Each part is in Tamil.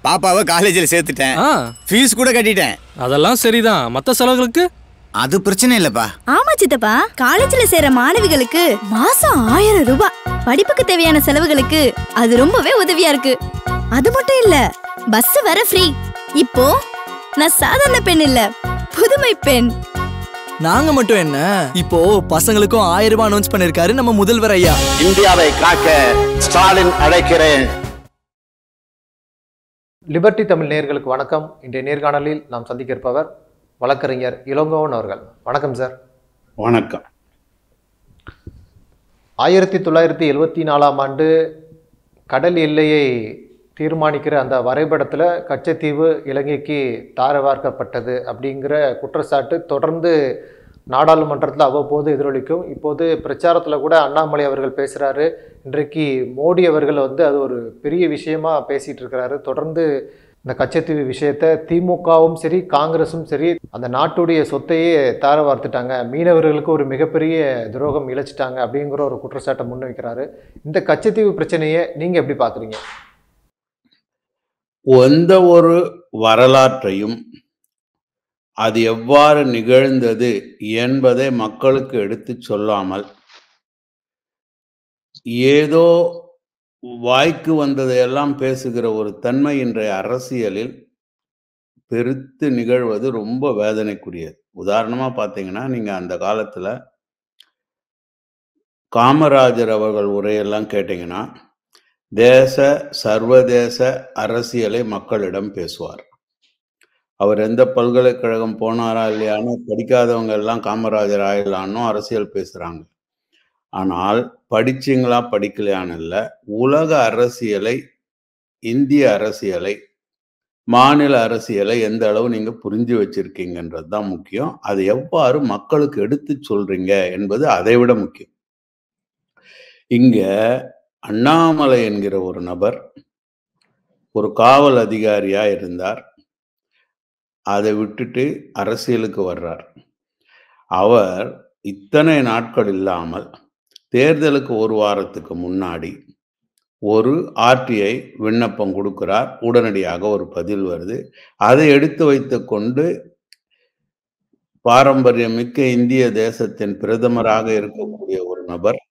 பாப்பாவை காலேஜில் சேர்த்துட்டேன் ஆ ஃபீஸ் கூட கட்டிட்டேன் அதெல்லாம் சரிதான் மற்ற செலவுகளுக்கு அது பிரச்சனை இல்லப்பா ஆமா சித்தப்பா காலேஜ்ல சேர மாணவிகளுக்கு மாசம் ஆயிரம் ரூபாய் படிப்புக்கு தேவையான செலவுகளுக்கு அது ரொம்பவே உதவியா இருக்கு அது மட்டும் இல்ல பஸ் வர ஃப்ரீ இப்போ நான் சாதாரண பெண் இல்ல புதுமை பெண் நாங்க மட்டும் என்ன இப்போ பசங்களுக்கும் ஆயிரம் ரூபாய் அனௌன்ஸ் பண்ணிருக்காரு நம்ம முதல்வர் ஐயா இந்தியாவை காக்க ஸ்டாலின் அழைக்கிறேன் லிபர்டி தமிழ் நேயர்களுக்கு வணக்கம் இன்றைய நேர்காணலில் நாம் சந்திக்க இருப்பவர் வழக்கறிஞர் இளங்கோவன் அவர்கள் வணக்கம் சார் வணக்கம் ஆயிரத்தி தொள்ளாயிரத்தி எழுவத்தி நாலாம் ஆண்டு கடல் எல்லையை தீர்மானிக்கிற அந்த வரைபடத்தில் கச்சத்தீவு இலங்கைக்கு தாரவார்க்கப்பட்டது அப்படிங்கிற குற்றச்சாட்டு தொடர்ந்து நாடாளுமன்றத்தில் அவ்வப்போது எதிரொலிக்கும் இப்போது பிரச்சாரத்தில் கூட அண்ணாமலை அவர்கள் பேசுகிறாரு இன்றைக்கு மோடி அவர்கள் வந்து அது ஒரு பெரிய விஷயமா பேசிகிட்டு இருக்கிறாரு தொடர்ந்து இந்த கச்சத்தீவு விஷயத்தை திமுகவும் சரி காங்கிரஸும் சரி அந்த நாட்டுடைய சொத்தையே தார வார்த்துட்டாங்க மீனவர்களுக்கு ஒரு மிகப்பெரிய துரோகம் இழைச்சிட்டாங்க அப்படிங்கிற ஒரு குற்றச்சாட்டை முன்வைக்கிறாரு இந்த கச்சத்தீவு பிரச்சனையை நீங்கள் எப்படி பார்க்குறீங்க எந்த ஒரு வரலாற்றையும் அது எவ்வாறு நிகழ்ந்தது என்பதை மக்களுக்கு எடுத்துச் சொல்லாமல் ஏதோ வாய்க்கு வந்ததையெல்லாம் பேசுகிற ஒரு தன்மை இன்றைய அரசியலில் பெருத்து நிகழ்வது ரொம்ப வேதனைக்குரியது உதாரணமா பார்த்தீங்கன்னா நீங்க அந்த காலத்துல காமராஜர் அவர்கள் உரையெல்லாம் கேட்டீங்கன்னா தேச சர்வதேச அரசியலை மக்களிடம் பேசுவார் அவர் எந்த பல்கலைக்கழகம் போனாரா இல்லையான்னு படிக்காதவங்க எல்லாம் காமராஜர் ஆயிடலான்னு அரசியல் பேசுறாங்க ஆனால் படிச்சீங்களா படிக்கலையான்னு இல்லை உலக அரசியலை இந்திய அரசியலை மாநில அரசியலை எந்த அளவு நீங்க புரிஞ்சு வச்சிருக்கீங்கன்றது தான் முக்கியம் அது எவ்வாறு மக்களுக்கு எடுத்து சொல்றீங்க என்பது அதை விட முக்கியம் இங்க அண்ணாமலை என்கிற ஒரு நபர் ஒரு காவல் அதிகாரியா இருந்தார் அதை விட்டுட்டு அரசியலுக்கு வர்றார் அவர் இத்தனை நாட்கள் இல்லாமல் தேர்தலுக்கு ஒரு வாரத்துக்கு முன்னாடி ஒரு ஆர்டிஐ விண்ணப்பம் கொடுக்கிறார் உடனடியாக ஒரு பதில் வருது அதை எடுத்து வைத்து கொண்டு பாரம்பரியமிக்க இந்திய தேசத்தின் பிரதமராக இருக்கக்கூடிய ஒரு நபர்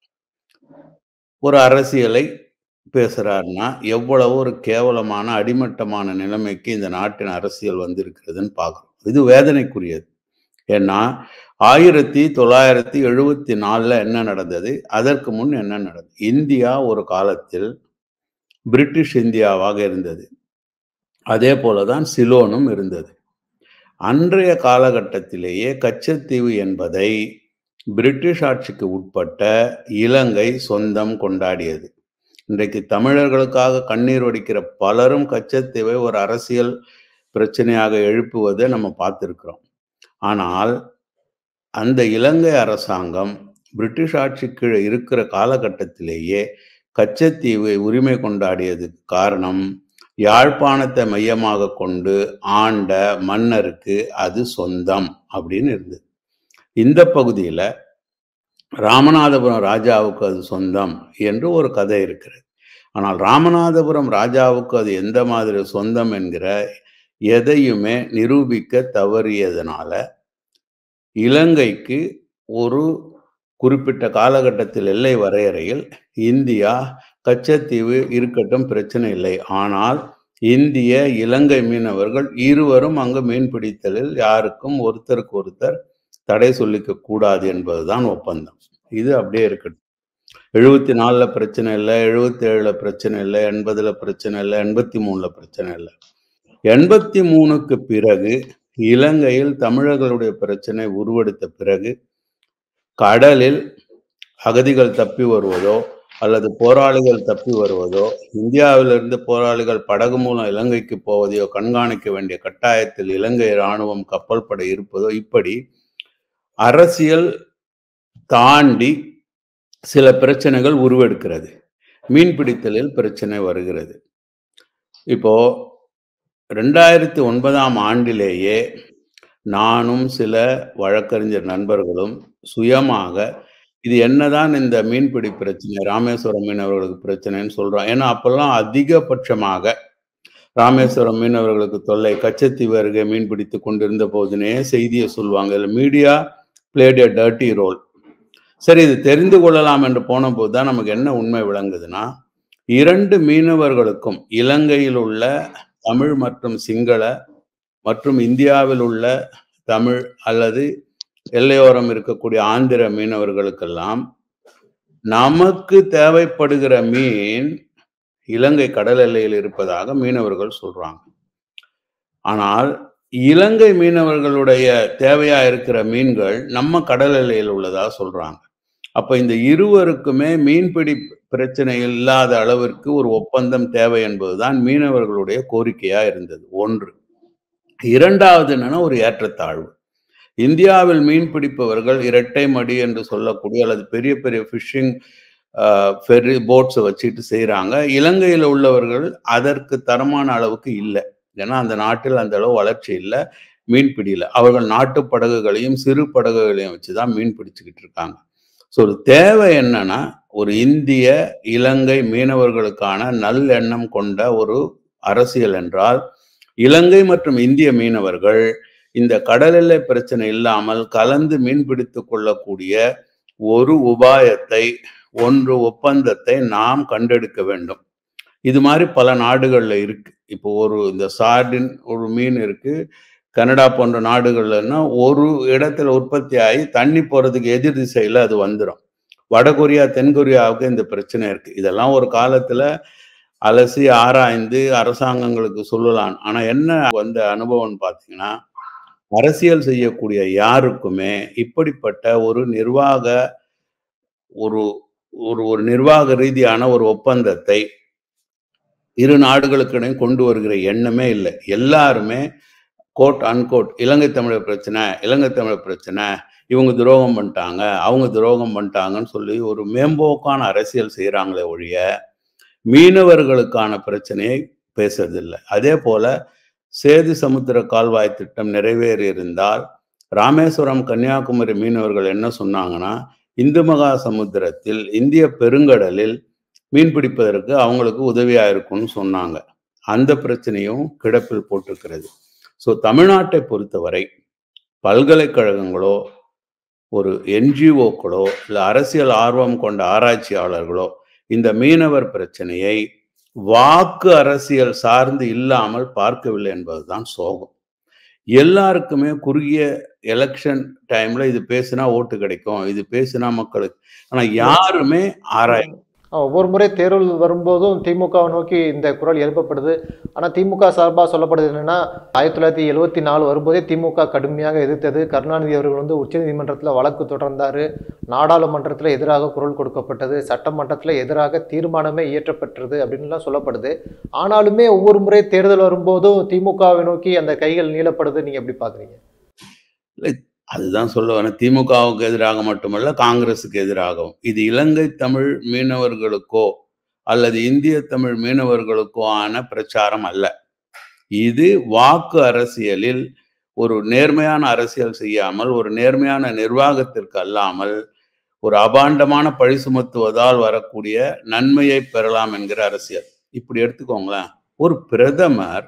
ஒரு அரசியலை பேசுறாருன்னா எவ்வளவு ஒரு கேவலமான அடிமட்டமான நிலைமைக்கு இந்த நாட்டின் அரசியல் வந்திருக்கிறதுன்னு பார்க்குறோம் இது வேதனைக்குரியது ஏன்னா ஆயிரத்தி தொள்ளாயிரத்தி எழுபத்தி நாலுல என்ன நடந்தது அதற்கு முன் என்ன நடந்தது இந்தியா ஒரு காலத்தில் பிரிட்டிஷ் இந்தியாவாக இருந்தது அதே போலதான் சிலோனும் இருந்தது அன்றைய காலகட்டத்திலேயே கச்சத்தீவு என்பதை பிரிட்டிஷ் ஆட்சிக்கு உட்பட்ட இலங்கை சொந்தம் கொண்டாடியது இன்றைக்கு தமிழர்களுக்காக கண்ணீர் வடிக்கிற பலரும் கச்சத்தீவை ஒரு அரசியல் பிரச்சனையாக எழுப்புவதை நம்ம பார்த்துருக்கிறோம் ஆனால் அந்த இலங்கை அரசாங்கம் பிரிட்டிஷ் ஆட்சி கீழே இருக்கிற காலகட்டத்திலேயே கச்சத்தீவை உரிமை கொண்டாடியதுக்கு காரணம் யாழ்ப்பாணத்தை மையமாக கொண்டு ஆண்ட மன்னருக்கு அது சொந்தம் அப்படின்னு இருந்தது இந்த பகுதியில் ராமநாதபுரம் ராஜாவுக்கு அது சொந்தம் என்று ஒரு கதை இருக்கிறது ஆனால் ராமநாதபுரம் ராஜாவுக்கு அது எந்த மாதிரி சொந்தம் என்கிற எதையுமே நிரூபிக்க தவறியதனால இலங்கைக்கு ஒரு குறிப்பிட்ட காலகட்டத்தில் எல்லை வரையறையில் இந்தியா கச்சத்தீவு இருக்கட்டும் பிரச்சனை இல்லை ஆனால் இந்திய இலங்கை மீனவர்கள் இருவரும் அங்கு மீன்பிடித்தலில் யாருக்கும் ஒருத்தருக்கு ஒருத்தர் தடை சொல்லிக்க கூடாது என்பதுதான் ஒப்பந்தம் இது அப்படியே இருக்கட்டும் எழுபத்தி நாலுல பிரச்சனை இல்லை எழுபத்தி ஏழுல பிரச்சனை இல்லை எண்பதுல பிரச்சனை இல்லை எண்பத்தி மூணுல பிரச்சனை இல்லை எண்பத்தி மூணுக்கு பிறகு இலங்கையில் தமிழர்களுடைய பிரச்சனை உருவெடுத்த பிறகு கடலில் அகதிகள் தப்பி வருவதோ அல்லது போராளிகள் தப்பி வருவதோ இந்தியாவிலிருந்து போராளிகள் படகு மூலம் இலங்கைக்கு போவதையோ கண்காணிக்க வேண்டிய கட்டாயத்தில் இலங்கை இராணுவம் கப்பல் படை இருப்பதோ இப்படி அரசியல் தாண்டி சில பிரச்சனைகள் உருவெடுக்கிறது மீன்பிடித்தலில் பிரச்சனை வருகிறது இப்போ ரெண்டாயிரத்தி ஒன்பதாம் ஆண்டிலேயே நானும் சில வழக்கறிஞர் நண்பர்களும் சுயமாக இது என்னதான் இந்த மீன்பிடி பிரச்சனை ராமேஸ்வரம் மீனவர்களுக்கு பிரச்சனைன்னு சொல்றோம் ஏன்னா அப்பெல்லாம் அதிகபட்சமாக ராமேஸ்வரம் மீனவர்களுக்கு தொல்லை கச்சத்தீவு அருகே மீன் பிடித்து கொண்டிருந்த போதுனே செய்தியை சொல்லுவாங்க இதுல media played a dirty role சரி இது தெரிந்து கொள்ளலாம் என்று போன போது தான் நமக்கு என்ன உண்மை விளங்குதுன்னா இரண்டு மீனவர்களுக்கும் இலங்கையில் உள்ள தமிழ் மற்றும் சிங்கள மற்றும் இந்தியாவில் உள்ள தமிழ் அல்லது எல்லையோரம் இருக்கக்கூடிய ஆந்திர மீனவர்களுக்கெல்லாம் நமக்கு தேவைப்படுகிற மீன் இலங்கை கடல் எல்லையில் இருப்பதாக மீனவர்கள் சொல்றாங்க ஆனால் இலங்கை மீனவர்களுடைய தேவையா இருக்கிற மீன்கள் நம்ம கடல் எல்லையில் உள்ளதா சொல்றாங்க அப்ப இந்த இருவருக்குமே மீன்பிடி பிரச்சனை இல்லாத அளவிற்கு ஒரு ஒப்பந்தம் தேவை என்பதுதான் மீனவர்களுடைய கோரிக்கையா இருந்தது ஒன்று இரண்டாவது என்னன்னா ஒரு ஏற்றத்தாழ்வு இந்தியாவில் மீன் பிடிப்பவர்கள் இரட்டை மடி என்று சொல்லக்கூடிய அல்லது பெரிய பெரிய ஃபிஷிங் ஃபெரி போட்ஸை வச்சுட்டு செய்கிறாங்க இலங்கையில் உள்ளவர்கள் அதற்கு தரமான அளவுக்கு இல்லை ஏன்னா அந்த நாட்டில் அந்த அளவு வளர்ச்சி இல்லை மீன் பிடியில அவர்கள் நாட்டு படகுகளையும் சிறு படகுகளையும் வச்சு தான் மீன் பிடிச்சுக்கிட்டு இருக்காங்க ஸோ ஒரு தேவை என்னன்னா ஒரு இந்திய இலங்கை மீனவர்களுக்கான நல்லெண்ணம் கொண்ட ஒரு அரசியல் என்றால் இலங்கை மற்றும் இந்திய மீனவர்கள் இந்த கடல் எல்லை பிரச்சனை இல்லாமல் கலந்து மீன் பிடித்து கொள்ளக்கூடிய ஒரு உபாயத்தை ஒன்று ஒப்பந்தத்தை நாம் கண்டெடுக்க வேண்டும் இது மாதிரி பல நாடுகள்ல இருக்கு இப்போ ஒரு இந்த சார்டின் ஒரு மீன் இருக்கு கனடா போன்ற நாடுகள்லன்னா ஒரு இடத்துல உற்பத்தி ஆகி தண்ணி போறதுக்கு எதிர் திசையில அது வந்துடும் வடகொரியா தென்கொரியாவுக்கு இந்த பிரச்சனை இருக்கு இதெல்லாம் ஒரு காலத்துல அலசி ஆராய்ந்து அரசாங்கங்களுக்கு சொல்லலாம் ஆனா என்ன வந்த அனுபவம் பார்த்தீங்கன்னா அரசியல் செய்யக்கூடிய யாருக்குமே இப்படிப்பட்ட ஒரு நிர்வாக ஒரு ஒரு ஒரு நிர்வாக ரீதியான ஒரு ஒப்பந்தத்தை இரு நாடுகளுக்கிடையும் கொண்டு வருகிற எண்ணமே இல்லை எல்லாருமே கோட் அன்கோட் இலங்கை தமிழர் பிரச்சனை இலங்கை தமிழர் பிரச்சனை இவங்க துரோகம் பண்ணிட்டாங்க அவங்க துரோகம் பண்ணிட்டாங்கன்னு சொல்லி ஒரு மேம்போக்கான அரசியல் செய்கிறாங்களே ஒழிய மீனவர்களுக்கான பிரச்சனையை பேசுறதில்லை அதே போல சேது சமுத்திர கால்வாய் திட்டம் நிறைவேறி இருந்தால் ராமேஸ்வரம் கன்னியாகுமரி மீனவர்கள் என்ன சொன்னாங்கன்னா இந்து மகா சமுத்திரத்தில் இந்திய பெருங்கடலில் மீன் பிடிப்பதற்கு அவங்களுக்கு உதவியா இருக்கும்னு சொன்னாங்க அந்த பிரச்சனையும் கிடப்பில் போட்டிருக்கிறது ஸோ தமிழ்நாட்டை பொறுத்தவரை பல்கலைக்கழகங்களோ ஒரு என்ஜிஓக்களோ இல்லை அரசியல் ஆர்வம் கொண்ட ஆராய்ச்சியாளர்களோ இந்த மீனவர் பிரச்சனையை வாக்கு அரசியல் சார்ந்து இல்லாமல் பார்க்கவில்லை என்பதுதான் சோகம் எல்லாருக்குமே குறுகிய எலெக்ஷன் டைம்ல இது பேசினா ஓட்டு கிடைக்கும் இது பேசினா மக்களுக்கு ஆனா யாருமே ஆராய ஒவ்வொரு முறை தேர்தல் வரும்போதும் திமுகவை நோக்கி இந்த குரல் எழுப்பப்படுது ஆனால் திமுக சார்பாக சொல்லப்படுது என்னன்னா ஆயிரத்தி தொள்ளாயிரத்தி எழுவத்தி நாலு வரும்போதே திமுக கடுமையாக எதிர்த்தது கருணாநிதி அவர்கள் வந்து உச்சநீதிமன்றத்தில் வழக்கு தொடர்ந்தார் நாடாளுமன்றத்தில் எதிராக குரல் கொடுக்கப்பட்டது சட்டமன்றத்தில் எதிராக தீர்மானமே இயற்றப்பட்டது அப்படின்லாம் சொல்லப்படுது ஆனாலுமே ஒவ்வொரு முறை தேர்தல் வரும்போதும் திமுகவை நோக்கி அந்த கைகள் நீளப்படுது நீங்கள் எப்படி பார்க்குறீங்க அதுதான் சொல்ல வரேன் திமுகவுக்கு எதிராக மட்டுமல்ல காங்கிரஸுக்கு எதிராகவும் இது இலங்கை தமிழ் மீனவர்களுக்கோ அல்லது இந்திய தமிழ் மீனவர்களுக்கோ ஆன பிரச்சாரம் அல்ல இது வாக்கு அரசியலில் ஒரு நேர்மையான அரசியல் செய்யாமல் ஒரு நேர்மையான நிர்வாகத்திற்கு அல்லாமல் ஒரு அபாண்டமான பழி சுமத்துவதால் வரக்கூடிய நன்மையை பெறலாம் என்கிற அரசியல் இப்படி எடுத்துக்கோங்களேன் ஒரு பிரதமர்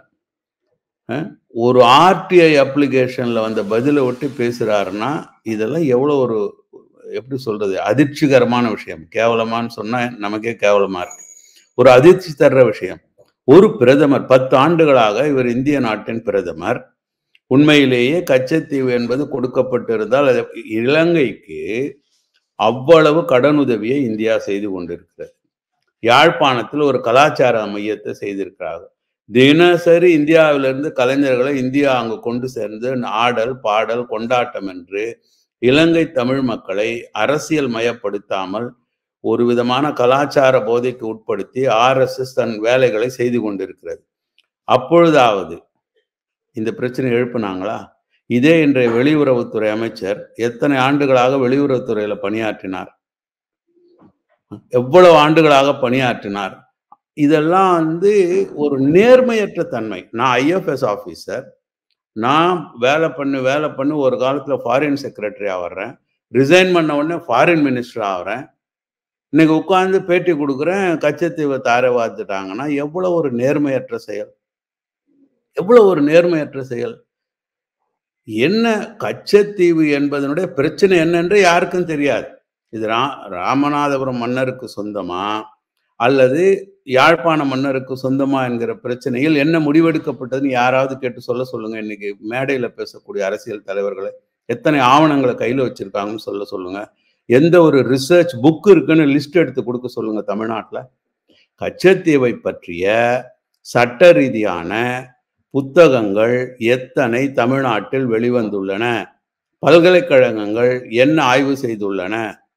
ஒரு ஆர்டிஐ அப்ளிகேஷன்ல வந்த பதிலை ஒட்டி பேசுறாருன்னா இதெல்லாம் எவ்வளோ ஒரு எப்படி சொல்றது அதிர்ச்சிகரமான விஷயம் கேவலமான்னு சொன்னா நமக்கே கேவலமா இருக்கு ஒரு அதிர்ச்சி தர்ற விஷயம் ஒரு பிரதமர் பத்து ஆண்டுகளாக இவர் இந்திய நாட்டின் பிரதமர் உண்மையிலேயே கச்சத்தீவு என்பது கொடுக்கப்பட்டிருந்தால் அது இலங்கைக்கு அவ்வளவு கடனுதவியை இந்தியா செய்து கொண்டிருக்கிறது யாழ்ப்பாணத்தில் ஒரு கலாச்சார மையத்தை செய்திருக்கிறார்கள் தினசரி இந்தியாவிலிருந்து கலைஞர்களை இந்தியா அங்கு கொண்டு சேர்ந்து ஆடல் பாடல் கொண்டாட்டம் என்று இலங்கை தமிழ் மக்களை அரசியல் மயப்படுத்தாமல் ஒரு விதமான கலாச்சார போதைக்கு உட்படுத்தி ஆர்எஸ்எஸ் தன் வேலைகளை செய்து கொண்டிருக்கிறது அப்பொழுதாவது இந்த பிரச்சனை எழுப்புனாங்களா இதே இன்றைய வெளியுறவுத்துறை அமைச்சர் எத்தனை ஆண்டுகளாக வெளியுறவுத்துறையில பணியாற்றினார் எவ்வளவு ஆண்டுகளாக பணியாற்றினார் இதெல்லாம் வந்து ஒரு நேர்மையற்ற தன்மை நான் ஐஎஃப்எஸ் ஆஃபீஸர் நான் வேலை பண்ணி வேலை பண்ணி ஒரு காலத்தில் ஃபாரின் செக்ரட்டரி ஆகிறேன் ரிசைன் பண்ண உடனே ஃபாரின் மினிஸ்டர் ஆகிறேன் இன்னைக்கு உட்காந்து பேட்டி கொடுக்குறேன் கச்சத்தீவை தாரை வாத்துட்டாங்கன்னா எவ்வளோ ஒரு நேர்மையற்ற செயல் எவ்வளவு ஒரு நேர்மையற்ற செயல் என்ன கச்சத்தீவு என்பதனுடைய பிரச்சனை என்னஎன்று யாருக்கும் தெரியாது இது ரா ராமநாதபுரம் மன்னருக்கு சொந்தமா அல்லது யாழ்ப்பாண மன்னருக்கு சொந்தமா என்கிற பிரச்சனையில் என்ன முடிவெடுக்கப்பட்டதுன்னு யாராவது கேட்டு சொல்ல சொல்லுங்க இன்னைக்கு மேடையில பேசக்கூடிய அரசியல் தலைவர்களை எத்தனை ஆவணங்களை கையில வச்சிருக்காங்கன்னு சொல்ல சொல்லுங்க எந்த ஒரு ரிசர்ச் புக் இருக்குன்னு லிஸ்ட் எடுத்து கொடுக்க சொல்லுங்க தமிழ்நாட்டில் கச்சத்தீவை பற்றிய சட்ட ரீதியான புத்தகங்கள் எத்தனை தமிழ்நாட்டில் வெளிவந்துள்ளன பல்கலைக்கழகங்கள் என்ன ஆய்வு செய்துள்ளன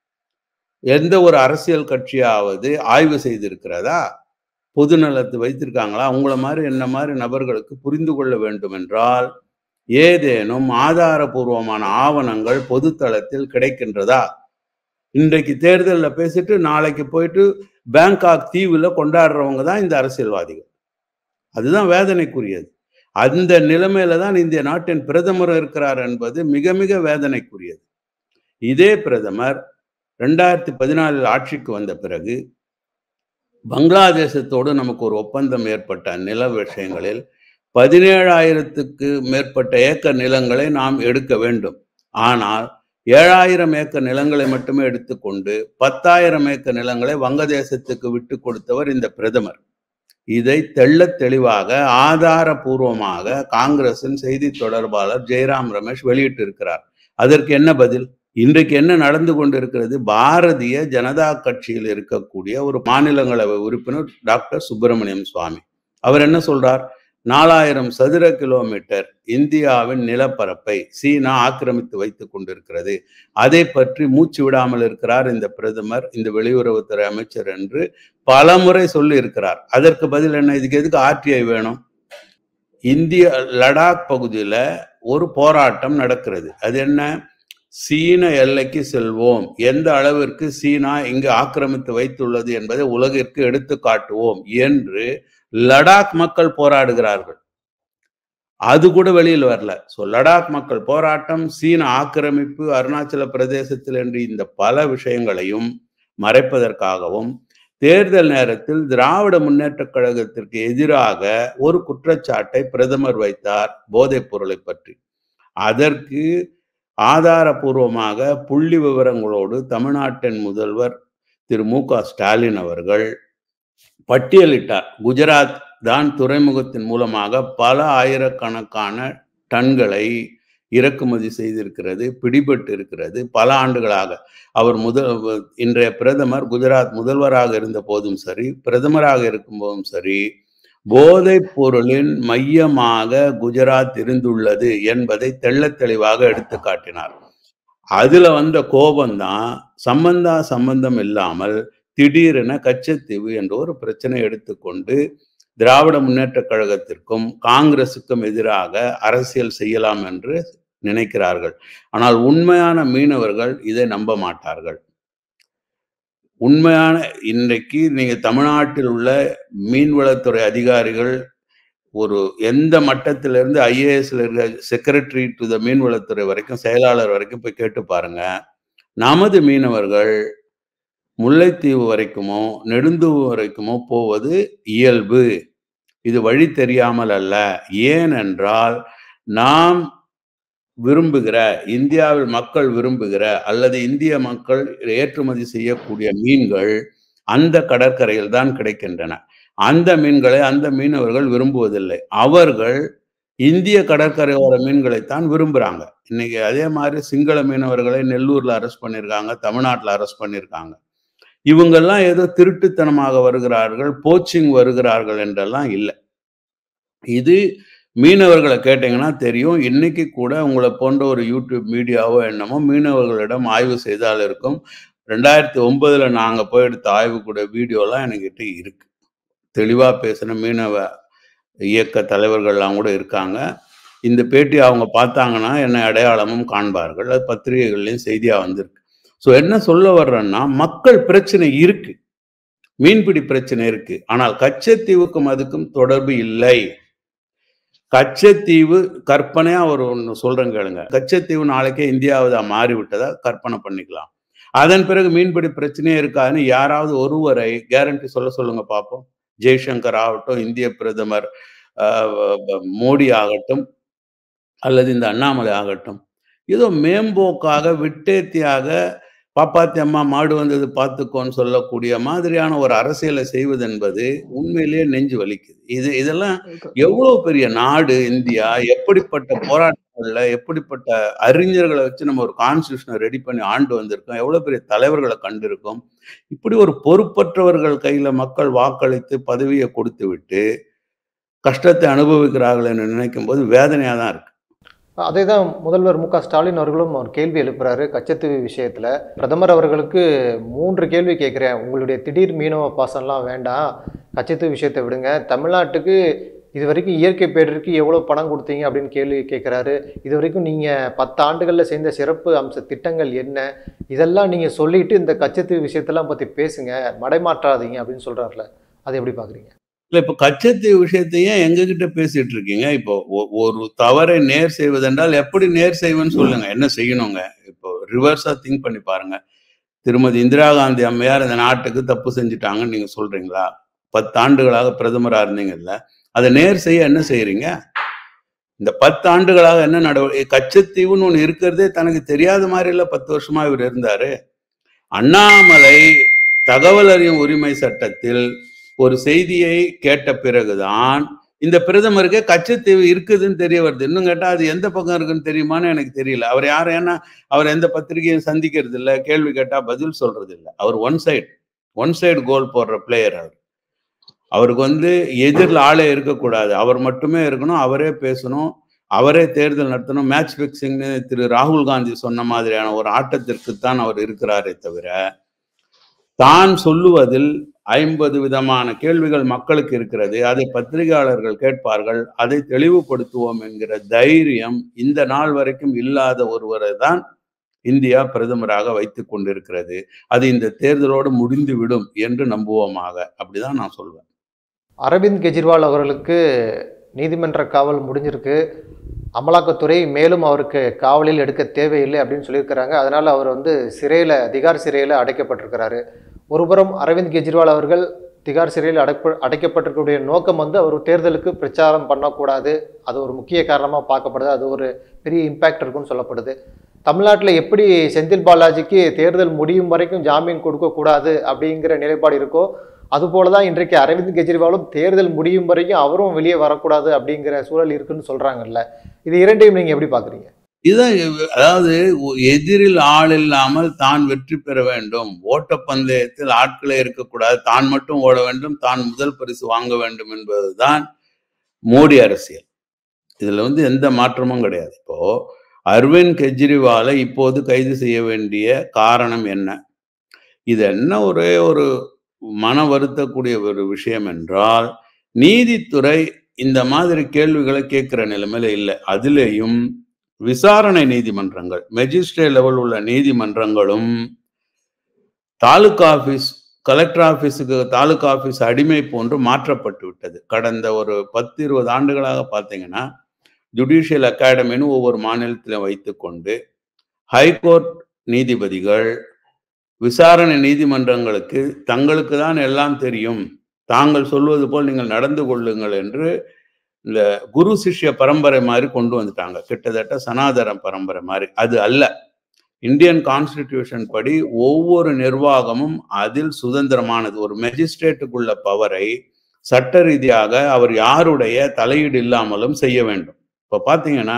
எந்த ஒரு அரசியல் கட்சியாவது ஆய்வு செய்திருக்கிறதா பொது நலத்து வைத்திருக்காங்களா உங்களை மாதிரி என்ன மாதிரி நபர்களுக்கு புரிந்து கொள்ள வேண்டும் என்றால் ஏதேனும் ஆதாரபூர்வமான ஆவணங்கள் பொதுத்தளத்தில் கிடைக்கின்றதா இன்றைக்கு தேர்தலில் பேசிட்டு நாளைக்கு போயிட்டு பேங்காக் தீவுல கொண்டாடுறவங்க தான் இந்த அரசியல்வாதிகள் அதுதான் வேதனைக்குரியது அந்த நிலைமையில தான் இந்திய நாட்டின் பிரதமர் இருக்கிறார் என்பது மிக மிக வேதனைக்குரியது இதே பிரதமர் ரெண்டாயிரத்தி பதினாலில் ஆட்சிக்கு வந்த பிறகு பங்களாதேசத்தோடு நமக்கு ஒரு ஒப்பந்தம் ஏற்பட்ட நில விஷயங்களில் பதினேழாயிரத்துக்கு மேற்பட்ட ஏக்கர் நிலங்களை நாம் எடுக்க வேண்டும் ஆனால் ஏழாயிரம் ஏக்கர் நிலங்களை மட்டுமே எடுத்துக்கொண்டு பத்தாயிரம் ஏக்கர் நிலங்களை வங்கதேசத்துக்கு விட்டு கொடுத்தவர் இந்த பிரதமர் இதை தெள்ளத் தெளிவாக ஆதாரபூர்வமாக காங்கிரசின் செய்தி தொடர்பாளர் ஜெயராம் ரமேஷ் வெளியிட்டிருக்கிறார் அதற்கு என்ன பதில் இன்றைக்கு என்ன நடந்து கொண்டிருக்கிறது பாரதிய ஜனதா கட்சியில் இருக்கக்கூடிய ஒரு மாநிலங்களவை உறுப்பினர் டாக்டர் சுப்பிரமணியம் சுவாமி அவர் என்ன சொல்றார் நாலாயிரம் சதுர கிலோமீட்டர் இந்தியாவின் நிலப்பரப்பை சீனா ஆக்கிரமித்து வைத்துக் கொண்டிருக்கிறது அதை பற்றி மூச்சு விடாமல் இருக்கிறார் இந்த பிரதமர் இந்த வெளியுறவுத்துறை அமைச்சர் என்று பலமுறை சொல்லி இருக்கிறார் அதற்கு பதில் என்ன இதுக்கு எதுக்கு ஆர்டிஐ வேணும் இந்திய லடாக் பகுதியில ஒரு போராட்டம் நடக்கிறது அது என்ன சீன எல்லைக்கு செல்வோம் எந்த அளவிற்கு சீனா இங்கு ஆக்கிரமித்து வைத்துள்ளது என்பதை உலகிற்கு எடுத்து காட்டுவோம் என்று லடாக் மக்கள் போராடுகிறார்கள் அது கூட வெளியில் வரல ஸோ லடாக் மக்கள் போராட்டம் சீன ஆக்கிரமிப்பு அருணாச்சல பிரதேசத்தில் என்று இந்த பல விஷயங்களையும் மறைப்பதற்காகவும் தேர்தல் நேரத்தில் திராவிட முன்னேற்ற கழகத்திற்கு எதிராக ஒரு குற்றச்சாட்டை பிரதமர் வைத்தார் போதைப் பொருளை பற்றி அதற்கு ஆதாரபூர்வமாக புள்ளி விவரங்களோடு தமிழ்நாட்டின் முதல்வர் திரு மு க ஸ்டாலின் அவர்கள் பட்டியலிட்டார் குஜராத் தான் துறைமுகத்தின் மூலமாக பல ஆயிரக்கணக்கான டன்களை இறக்குமதி செய்திருக்கிறது பிடிபட்டு இருக்கிறது பல ஆண்டுகளாக அவர் முதல் இன்றைய பிரதமர் குஜராத் முதல்வராக இருந்த போதும் சரி பிரதமராக இருக்கும் போதும் சரி போதைப் பொருளின் மையமாக குஜராத் இருந்துள்ளது என்பதை தெள்ளத் தெளிவாக எடுத்து காட்டினார் அதுல வந்த கோபம்தான் சம்பந்தா சம்பந்தம் இல்லாமல் திடீரென கச்சத்தீவு என்ற ஒரு பிரச்சனை எடுத்துக்கொண்டு திராவிட முன்னேற்ற கழகத்திற்கும் காங்கிரசுக்கும் எதிராக அரசியல் செய்யலாம் என்று நினைக்கிறார்கள் ஆனால் உண்மையான மீனவர்கள் இதை நம்ப மாட்டார்கள் உண்மையான இன்றைக்கு நீங்க தமிழ்நாட்டில் உள்ள மீன்வளத்துறை அதிகாரிகள் ஒரு எந்த மட்டத்திலிருந்து ஐஏஎஸ்ல இருக்க செக்ரட்டரி டு த மீன்வளத்துறை வரைக்கும் செயலாளர் வரைக்கும் போய் கேட்டு பாருங்க நமது மீனவர்கள் முல்லைத்தீவு வரைக்குமோ நெடுந்தீவு வரைக்குமோ போவது இயல்பு இது வழி தெரியாமல் அல்ல ஏனென்றால் நாம் விரும்புகிற இந்தியாவில் மக்கள் விரும்புகிற அல்லது இந்திய மக்கள் ஏற்றுமதி செய்யக்கூடிய மீன்கள் அந்த கடற்கரையில் தான் கிடைக்கின்றன அந்த மீன்களை அந்த மீனவர்கள் விரும்புவதில்லை அவர்கள் இந்திய கடற்கரையோர மீன்களைத்தான் விரும்புறாங்க இன்னைக்கு அதே மாதிரி சிங்கள மீனவர்களை நெல்லூர்ல அரெஸ்ட் பண்ணியிருக்காங்க தமிழ்நாட்டில் அரெஸ்ட் பண்ணியிருக்காங்க இவங்கெல்லாம் ஏதோ திருட்டுத்தனமாக வருகிறார்கள் போச்சிங் வருகிறார்கள் என்றெல்லாம் இல்லை இது மீனவர்களை கேட்டீங்கன்னா தெரியும் இன்னைக்கு கூட உங்களை போன்ற ஒரு யூடியூப் மீடியாவோ என்னமோ மீனவர்களிடம் ஆய்வு செய்தால் இருக்கும் ரெண்டாயிரத்தி ஒன்பதுல நாங்க போய் எடுத்த ஆய்வு கூட வீடியோலாம் என்கிட்ட இருக்கு தெளிவா பேசின மீனவ இயக்க தலைவர்கள்லாம் கூட இருக்காங்க இந்த பேட்டி அவங்க பார்த்தாங்கன்னா என்னை அடையாளமும் காண்பார்கள் அது பத்திரிகைகள்லையும் செய்தியா வந்திருக்கு ஸோ என்ன சொல்ல வர்றேன்னா மக்கள் பிரச்சனை இருக்கு மீன்பிடி பிரச்சனை இருக்கு ஆனால் கச்சத்தீவுக்கும் அதுக்கும் தொடர்பு இல்லை கச்சத்தீவு கற்பனையா ஒரு ஒன்று சொல்றேன் கேளுங்க கச்சத்தீவு நாளைக்கே இந்தியாவது மாறி விட்டதா கற்பனை பண்ணிக்கலாம் அதன் பிறகு மீன்பிடி பிரச்சனையே இருக்காதுன்னு யாராவது ஒருவரை கேரண்டி சொல்ல சொல்லுங்க பார்ப்போம் ஜெய்சங்கர் ஆகட்டும் இந்திய பிரதமர் ஆஹ் மோடி ஆகட்டும் அல்லது இந்த அண்ணாமலை ஆகட்டும் ஏதோ மேம்போக்காக விட்டேத்தியாக பாப்பாத்தி அம்மா மாடு வந்தது பார்த்துக்கோன்னு சொல்லக்கூடிய மாதிரியான ஒரு அரசியலை செய்வது என்பது உண்மையிலேயே நெஞ்சு வலிக்குது இது இதெல்லாம் எவ்வளவு பெரிய நாடு இந்தியா எப்படிப்பட்ட போராட்டங்கள்ல எப்படிப்பட்ட அறிஞர்களை வச்சு நம்ம ஒரு கான்ஸ்டியூஷனை ரெடி பண்ணி ஆண்டு வந்திருக்கோம் எவ்வளவு பெரிய தலைவர்களை கண்டிருக்கோம் இப்படி ஒரு பொறுப்பற்றவர்கள் கையில மக்கள் வாக்களித்து பதவியை கொடுத்து விட்டு கஷ்டத்தை அனுபவிக்கிறார்கள் என்று நினைக்கும் போது வேதனையா தான் இருக்கு அதே தான் முதல்வர் மு க ஸ்டாலின் அவர்களும் ஒரு கேள்வி எழுப்புறாரு கச்சத்தீவு விஷயத்தில் பிரதமர் அவர்களுக்கு மூன்று கேள்வி கேட்குறேன் உங்களுடைய திடீர் மீனவ பாசம்லாம் வேண்டாம் கச்சத்தீவு விஷயத்தை விடுங்க தமிழ்நாட்டுக்கு இது வரைக்கும் இயற்கை பேரிற்கு எவ்வளோ பணம் கொடுத்தீங்க அப்படின்னு கேள்வி கேட்குறாரு இது வரைக்கும் நீங்கள் பத்து ஆண்டுகளில் செய்த சிறப்பு அம்ச திட்டங்கள் என்ன இதெல்லாம் நீங்கள் சொல்லிட்டு இந்த கச்சத்தீவு விஷயத்தெல்லாம் பற்றி பேசுங்க மடைமாற்றாதீங்க அப்படின்னு சொல்கிறாருல அதை எப்படி பார்க்குறீங்க இல்ல இப்ப கச்சத்தீவு விஷயத்தையும் எங்ககிட்ட பேசிட்டு இருக்கீங்க இப்போ ஒ- ஒரு தவறை நேர் செய்வதென்றால் எப்படி நேர் செய்வேன்னு சொல்லுங்க என்ன செய்யணுங்க இப்போ ரிவர்ஸா திங்க் பண்ணி பாருங்க திருமதி இந்திரா காந்தி அம்மையார் இந்த நாட்டுக்கு தப்பு செஞ்சுட்டாங்கன்னு நீங்க சொல்றீங்களா பத்தாண்டுகளாக பிரதமரா இருந்தீங்கல்ல அதை நேர் செய்ய என்ன செய்யறீங்க இந்த பத்து ஆண்டுகளாக என்ன நடவடிக்கை கச்சத்தீவுன்னு ஒண்ணு இருக்கிறதே தனக்கு தெரியாத மாதிரி இல்ல பத்து வருஷமா இவர் இருந்தாரு அண்ணாமலை தகவல் அறியும் உரிமை சட்டத்தில் ஒரு செய்தியை கேட்ட பிறகுதான் இந்த பிரதமருக்கு கச்சத்தீவு இருக்குதுன்னு தெரிய வருது இன்னும் கேட்டா அது எந்த பக்கம் இருக்குன்னு தெரியுமான்னு எனக்கு தெரியல அவர் யாரும் ஏன்னா அவர் எந்த பத்திரிகையும் சந்திக்கிறது இல்ல கேள்வி கேட்டா பதில் சொல்றது இல்ல அவர் one side one side goal போடுற பிளேயர் அவர் அவருக்கு வந்து எதிரில் ஆளே இருக்கக்கூடாது அவர் மட்டுமே இருக்கணும் அவரே பேசணும் அவரே தேர்தல் நடத்தணும் மேட்ச் பிக்சிங்னு திரு ராகுல் காந்தி சொன்ன மாதிரியான ஒரு ஆட்டத்திற்கு தான் அவர் இருக்கிறாரே தவிர தான் சொல்லுவதில் ஐம்பது விதமான கேள்விகள் மக்களுக்கு இருக்கிறது அதை பத்திரிகையாளர்கள் கேட்பார்கள் அதை தெளிவுபடுத்துவோம் என்கிற தைரியம் இந்த நாள் வரைக்கும் இல்லாத ஒருவரை தான் இந்தியா பிரதமராக வைத்துக் கொண்டிருக்கிறது அது இந்த தேர்தலோடு முடிந்து விடும் என்று நம்புவோமாக அப்படிதான் நான் சொல்வேன் அரவிந்த் கெஜ்ரிவால் அவர்களுக்கு நீதிமன்ற காவல் முடிஞ்சிருக்கு அமலாக்கத்துறை மேலும் அவருக்கு காவலில் எடுக்க தேவையில்லை அப்படின்னு சொல்லியிருக்கிறாங்க அதனால் அவர் வந்து சிறையில் திகார் சிறையில் அடைக்கப்பட்டிருக்கிறாரு ஒருபுறம் அரவிந்த் கெஜ்ரிவால் அவர்கள் திகார் சிறையில் அடைப்ப அடைக்கப்பட்டிருக்கக்கூடிய நோக்கம் வந்து அவர் தேர்தலுக்கு பிரச்சாரம் பண்ணக்கூடாது அது ஒரு முக்கிய காரணமாக பார்க்கப்படுது அது ஒரு பெரிய இம்பேக்ட் இருக்குன்னு சொல்லப்படுது தமிழ்நாட்டில் எப்படி செந்தில் பாலாஜிக்கு தேர்தல் முடியும் வரைக்கும் ஜாமீன் கொடுக்கக்கூடாது அப்படிங்கிற நிலைப்பாடு இருக்கோ அதுபோல தான் இன்றைக்கு அரவிந்த் கெஜ்ரிவாலும் தேர்தல் முடியும் வரைக்கும் அவரும் வெளியே வரக்கூடாது அப்படிங்கிற சூழல் இருக்குன்னு சொல்றாங்கல்ல இது இரண்டையும் நீங்க எப்படி பாக்குறீங்க இதுதான் அதாவது எதிரில் ஆள் இல்லாமல் தான் வெற்றி பெற வேண்டும் ஓட்டப்பந்தயத்தில் ஆட்களே இருக்கக்கூடாது தான் மட்டும் ஓட வேண்டும் தான் முதல் பரிசு வாங்க வேண்டும் என்பதுதான் மோடி அரசியல் இதுல வந்து எந்த மாற்றமும் கிடையாது இப்போ அரவிந்த் கெஜ்ரிவாலை இப்போது கைது செய்ய வேண்டிய காரணம் என்ன இது என்ன ஒரே ஒரு மன வருத்தக்கூடிய ஒரு விஷயம் என்றால் நீதித்துறை இந்த மாதிரி கேள்விகளை கேட்கிற நிலைமையில இல்லை அதுலேயும் விசாரணை நீதிமன்றங்கள் மெஜிஸ்ட்ரேட் லெவல் உள்ள நீதிமன்றங்களும் தாலுகா ஆபீஸ் கலெக்டர் ஆபீஸுக்கு தாலுகா ஆபீஸ் அடிமை போன்று மாற்றப்பட்டு விட்டது கடந்த ஒரு பத்து இருபது ஆண்டுகளாக பார்த்தீங்கன்னா ஜுடிஷியல் அகாடமின்னு ஒவ்வொரு மாநிலத்திலும் வைத்துக்கொண்டு ஹைகோர்ட் நீதிபதிகள் விசாரணை நீதிமன்றங்களுக்கு தங்களுக்கு தான் எல்லாம் தெரியும் தாங்கள் சொல்வது போல் நீங்கள் நடந்து கொள்ளுங்கள் என்று இந்த குரு சிஷ்ய பரம்பரை மாதிரி கொண்டு வந்துட்டாங்க கிட்டத்தட்ட சனாதன பரம்பரை மாதிரி அது அல்ல இந்தியன் கான்ஸ்டிடியூஷன் படி ஒவ்வொரு நிர்வாகமும் அதில் சுதந்திரமானது ஒரு மெஜிஸ்ட்ரேட்டுக்குள்ள பவரை சட்ட ரீதியாக அவர் யாருடைய தலையீடு இல்லாமலும் செய்ய வேண்டும் இப்ப பாத்தீங்கன்னா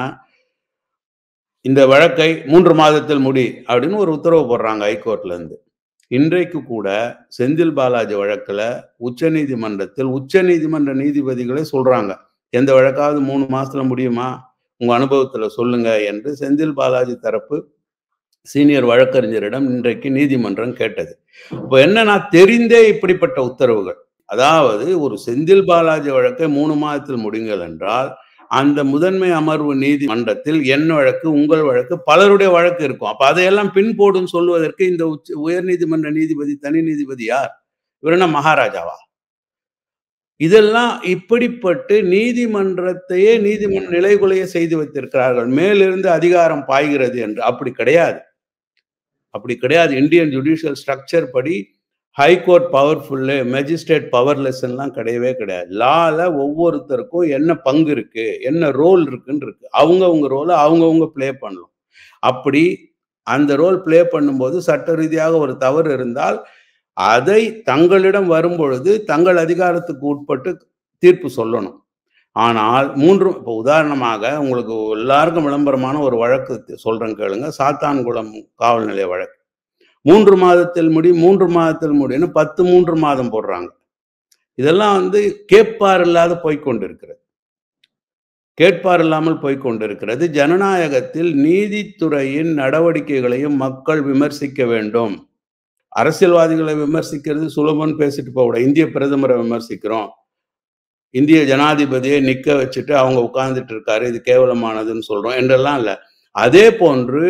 இந்த வழக்கை மூன்று மாதத்தில் முடி அப்படின்னு ஒரு உத்தரவு போடுறாங்க ஹைகோர்ட்ல இருந்து இன்றைக்கு கூட செந்தில் பாலாஜி வழக்குல உச்ச நீதிமன்றத்தில் உச்ச நீதிமன்ற நீதிபதிகளே சொல்றாங்க எந்த வழக்காவது மூணு மாசத்துல முடியுமா உங்க அனுபவத்துல சொல்லுங்க என்று செந்தில் பாலாஜி தரப்பு சீனியர் வழக்கறிஞரிடம் இன்றைக்கு நீதிமன்றம் கேட்டது இப்போ என்னன்னா தெரிந்தே இப்படிப்பட்ட உத்தரவுகள் அதாவது ஒரு செந்தில் பாலாஜி வழக்கை மூணு மாதத்தில் முடிங்கள் என்றால் அந்த முதன்மை அமர்வு நீதிமன்றத்தில் என் வழக்கு உங்கள் வழக்கு பலருடைய வழக்கு இருக்கும் அப்ப அதையெல்லாம் பின்போடும் சொல்வதற்கு இந்த உச்ச உயர் நீதிமன்ற நீதிபதி தனி நீதிபதி யார் இவர் என்ன மகாராஜாவா இதெல்லாம் இப்படிப்பட்டு நீதிமன்றத்தையே நீதிமன்ற நிலைகுலைய செய்து வைத்திருக்கிறார்கள் மேலிருந்து அதிகாரம் பாய்கிறது என்று அப்படி கிடையாது அப்படி கிடையாது இந்தியன் ஜுடிஷியல் ஸ்ட்ரக்சர் படி ஹைகோர்ட் பவர்ஃபுல்லு மெஜிஸ்ட்ரேட் பவர்லெஸ்லாம் கிடையவே கிடையாது லால ஒவ்வொருத்தருக்கும் என்ன பங்கு இருக்கு என்ன ரோல் இருக்குன்னு இருக்கு அவங்கவுங்க ரோலை அவங்கவுங்க ப்ளே பண்ணலாம் அப்படி அந்த ரோல் ப்ளே பண்ணும்போது சட்ட ரீதியாக ஒரு தவறு இருந்தால் அதை தங்களிடம் வரும்பொழுது தங்கள் அதிகாரத்துக்கு உட்பட்டு தீர்ப்பு சொல்லணும் ஆனால் மூன்று இப்போ உதாரணமாக உங்களுக்கு எல்லாருக்கும் விளம்பரமான ஒரு வழக்கு சொல்றேன் கேளுங்க சாத்தான்குளம் காவல் நிலைய வழக்கு மூன்று மாதத்தில் முடி மூன்று மாதத்தில் முடின்னு பத்து மூன்று மாதம் போடுறாங்க இதெல்லாம் வந்து கேட்பார் இல்லாத போய்க்கொண்டிருக்கிறது கேட்பார் இல்லாமல் போய்க்கொண்டிருக்கிறது ஜனநாயகத்தில் நீதித்துறையின் நடவடிக்கைகளையும் மக்கள் விமர்சிக்க வேண்டும் அரசியல்வாதிகளை விமர்சிக்கிறது சுலபம்னு பேசிட்டு போக இந்திய பிரதமரை விமர்சிக்கிறோம் இந்திய ஜனாதிபதியை நிக்க வச்சுட்டு அவங்க உட்கார்ந்துட்டு இருக்காரு இது கேவலமானதுன்னு சொல்றோம் என்றெல்லாம் இல்லை அதே போன்று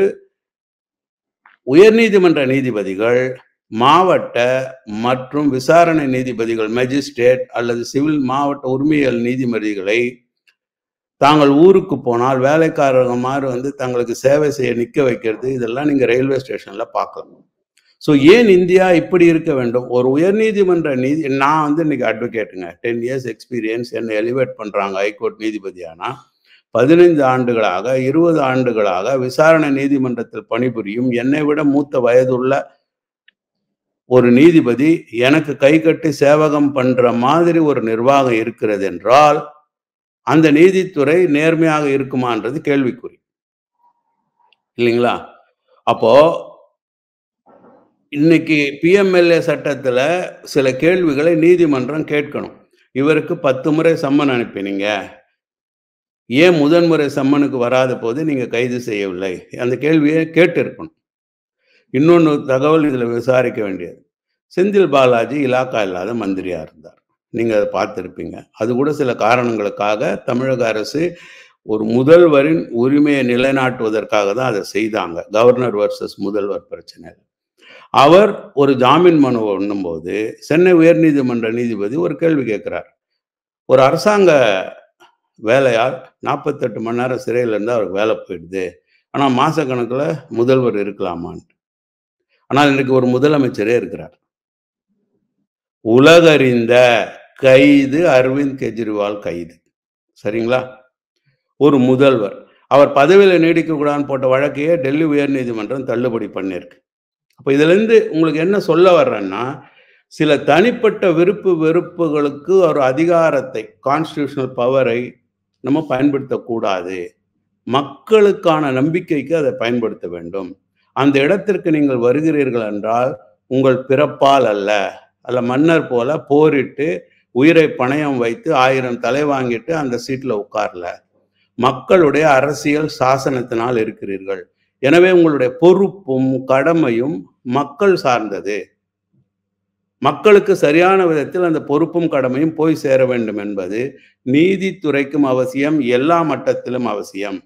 உயர்நீதிமன்ற நீதிபதிகள் மாவட்ட மற்றும் விசாரணை நீதிபதிகள் மெஜிஸ்ட்ரேட் அல்லது சிவில் மாவட்ட உரிமையல் நீதிபதிகளை தாங்கள் ஊருக்கு போனால் வேலைக்காரங்க மாதிரி வந்து தங்களுக்கு சேவை செய்ய நிக்க வைக்கிறது இதெல்லாம் நீங்க ரயில்வே ஸ்டேஷன்ல பார்க்கலாம் ஸோ ஏன் இந்தியா இப்படி இருக்க வேண்டும் ஒரு உயர்நீதிமன்ற நீதி நான் வந்து இன்னைக்கு அட்வொகேட்டுங்க டென் இயர்ஸ் எக்ஸ்பீரியன்ஸ் என்னை எலிவேட் பண்றாங்க ஹைகோர்ட் நீதிபதியானா பதினைந்து ஆண்டுகளாக இருபது ஆண்டுகளாக விசாரணை நீதிமன்றத்தில் பணிபுரியும் என்னை விட மூத்த வயதுள்ள ஒரு நீதிபதி எனக்கு கை கட்டி சேவகம் பண்ற மாதிரி ஒரு நிர்வாகம் இருக்கிறது என்றால் அந்த நீதித்துறை நேர்மையாக இருக்குமான்றது கேள்விக்குறி இல்லைங்களா அப்போ இன்னைக்கு பிஎம்எல்ஏ சட்டத்துல சில கேள்விகளை நீதிமன்றம் கேட்கணும் இவருக்கு பத்து முறை சம்மன் அனுப்பினீங்க ஏன் முதன்முறை சம்மனுக்கு வராத போது நீங்க கைது செய்யவில்லை அந்த கேள்வியை கேட்டு இருக்கணும் இன்னொன்று தகவல் இதுல விசாரிக்க வேண்டியது செந்தில் பாலாஜி இலாக்கா இல்லாத மந்திரியா இருந்தார் நீங்க அதை பார்த்துருப்பீங்க அது கூட சில காரணங்களுக்காக தமிழக அரசு ஒரு முதல்வரின் உரிமையை நிலைநாட்டுவதற்காக தான் அதை செய்தாங்க கவர்னர் வர்சஸ் முதல்வர் பிரச்சனை அவர் ஒரு ஜாமீன் மனு பண்ணும்போது சென்னை உயர்நீதிமன்ற நீதிபதி ஒரு கேள்வி கேட்கிறார் ஒரு அரசாங்க வேலையால் நாற்பத்தெட்டு மணி நேரம் சிறையில் இருந்தால் அவருக்கு வேலை போயிடுது ஆனால் மாசக்கணக்கில் முதல்வர் இருக்கலாமான்ட்டு ஆனால் இன்னைக்கு ஒரு முதலமைச்சரே இருக்கிறார் உலகறிந்த கைது அரவிந்த் கெஜ்ரிவால் கைது சரிங்களா ஒரு முதல்வர் அவர் பதவியில் நீடிக்க கூடாதுன்னு போட்ட வழக்கையே டெல்லி உயர்நீதிமன்றம் தள்ளுபடி பண்ணியிருக்கு அப்போ இதுலேருந்து உங்களுக்கு என்ன சொல்ல வர்றேன்னா சில தனிப்பட்ட விருப்பு வெறுப்புகளுக்கு ஒரு அதிகாரத்தை கான்ஸ்டியூஷனல் பவரை நம்ம பயன்படுத்தக்கூடாது மக்களுக்கான நம்பிக்கைக்கு அதை பயன்படுத்த வேண்டும் அந்த இடத்திற்கு நீங்கள் வருகிறீர்கள் என்றால் உங்கள் பிறப்பால் அல்ல அல்ல மன்னர் போல போரிட்டு உயிரை பணயம் வைத்து ஆயிரம் தலை வாங்கிட்டு அந்த சீட்ல உட்கார்ல மக்களுடைய அரசியல் சாசனத்தினால் இருக்கிறீர்கள் எனவே உங்களுடைய பொறுப்பும் கடமையும் மக்கள் சார்ந்தது மக்களுக்கு சரியான விதத்தில் அந்த பொறுப்பும் கடமையும் போய் சேர வேண்டும் என்பது நீதித்துறைக்கும் அவசியம் எல்லா மட்டத்திலும் அவசியம்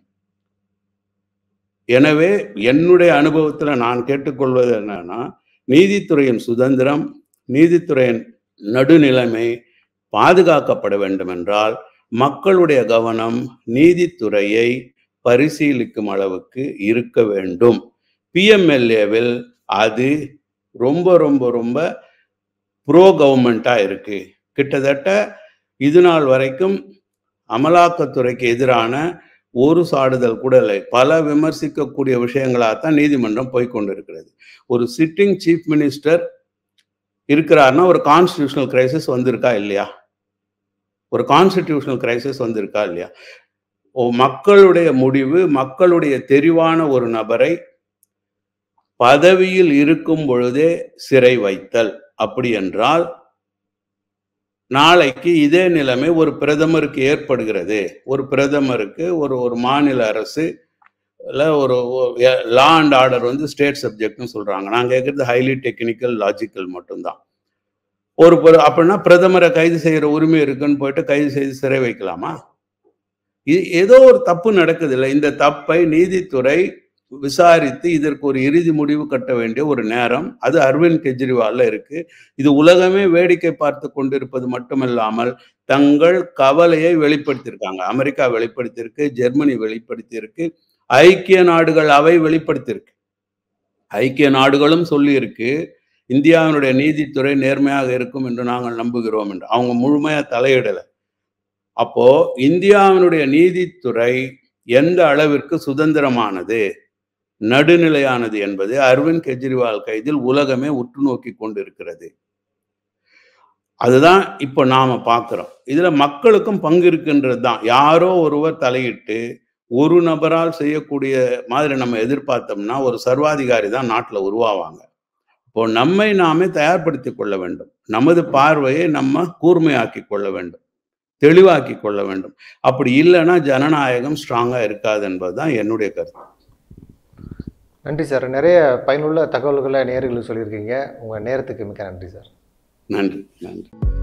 எனவே என்னுடைய அனுபவத்துல நான் கேட்டுக்கொள்வது என்னன்னா நீதித்துறையின் சுதந்திரம் நீதித்துறையின் நடுநிலைமை பாதுகாக்கப்பட வேண்டும் என்றால் மக்களுடைய கவனம் நீதித்துறையை பரிசீலிக்கும் அளவுக்கு இருக்க வேண்டும் பிஎம்எல்ஏவில் அது ரொம்ப ரொம்ப ரொம்ப ப்ரோ கவர்மெண்டா இருக்கு கிட்டத்தட்ட இது நாள் வரைக்கும் அமலாக்கத்துறைக்கு எதிரான ஒரு சாடுதல் கூட இல்லை பல விமர்சிக்கக்கூடிய விஷயங்களாகத்தான் நீதிமன்றம் போய்கொண்டிருக்கிறது ஒரு சிட்டிங் சீஃப் மினிஸ்டர் இருக்கிறாருன்னா ஒரு கான்ஸ்டியூஷனல் கிரைசிஸ் வந்திருக்கா இல்லையா ஒரு கான்ஸ்டிடியூஷனல் கிரைசிஸ் வந்திருக்கா இல்லையா ஓ மக்களுடைய முடிவு மக்களுடைய தெரிவான ஒரு நபரை பதவியில் இருக்கும் பொழுதே சிறை வைத்தல் அப்படி என்றால் நாளைக்கு இதே நிலைமை ஒரு பிரதமருக்கு ஏற்படுகிறது ஒரு பிரதமருக்கு ஒரு ஒரு மாநில அரசு ஒரு லா அண்ட் ஆர்டர் வந்து ஸ்டேட் சப்ஜெக்ட்னு சொல்றாங்க நான் கேட்கறது ஹைலி டெக்னிக்கல் லாஜிக்கல் மட்டும்தான் ஒரு அப்படின்னா பிரதமரை கைது செய்யற உரிமை இருக்குன்னு போயிட்டு கைது செய்து சிறை வைக்கலாமா ஏதோ ஒரு தப்பு நடக்குது இல்லை இந்த தப்பை நீதித்துறை விசாரித்து இதற்கு ஒரு இறுதி முடிவு கட்ட வேண்டிய ஒரு நேரம் அது அரவிந்த் கெஜ்ரிவால்ல இருக்கு இது உலகமே வேடிக்கை பார்த்து கொண்டிருப்பது மட்டுமல்லாமல் தங்கள் கவலையை வெளிப்படுத்தியிருக்காங்க அமெரிக்கா வெளிப்படுத்தியிருக்கு ஜெர்மனி வெளிப்படுத்தியிருக்கு ஐக்கிய நாடுகள் அவை வெளிப்படுத்தியிருக்கு ஐக்கிய நாடுகளும் சொல்லியிருக்கு இந்தியாவினுடைய நீதித்துறை நேர்மையாக இருக்கும் என்று நாங்கள் நம்புகிறோம் என்று அவங்க முழுமையா தலையிடலை அப்போ இந்தியாவினுடைய நீதித்துறை எந்த அளவிற்கு சுதந்திரமானது நடுநிலையானது என்பது அரவிந்த் கெஜ்ரிவால் கைதில் உலகமே உற்று நோக்கி கொண்டிருக்கிறது அதுதான் இப்போ நாம பார்க்கிறோம் இதுல மக்களுக்கும் பங்கு இருக்கின்றது தான் யாரோ ஒருவர் தலையிட்டு ஒரு நபரால் செய்யக்கூடிய மாதிரி நம்ம எதிர்பார்த்தோம்னா ஒரு சர்வாதிகாரி தான் நாட்டில் உருவாவாங்க இப்போ நம்மை நாமே தயார்படுத்திக் கொள்ள வேண்டும் நமது பார்வையை நம்ம கூர்மையாக்கி கொள்ள வேண்டும் தெளிவாக்கி கொள்ள வேண்டும் அப்படி இல்லைன்னா ஜனநாயகம் ஸ்ட்ராங்கா இருக்காது என்பதுதான் என்னுடைய கருத்து நன்றி சார் நிறைய பயனுள்ள தகவல்களை நேர்களுக்கு சொல்லியிருக்கீங்க உங்கள் நேரத்துக்கு மிக்க நன்றி சார் நன்றி நன்றி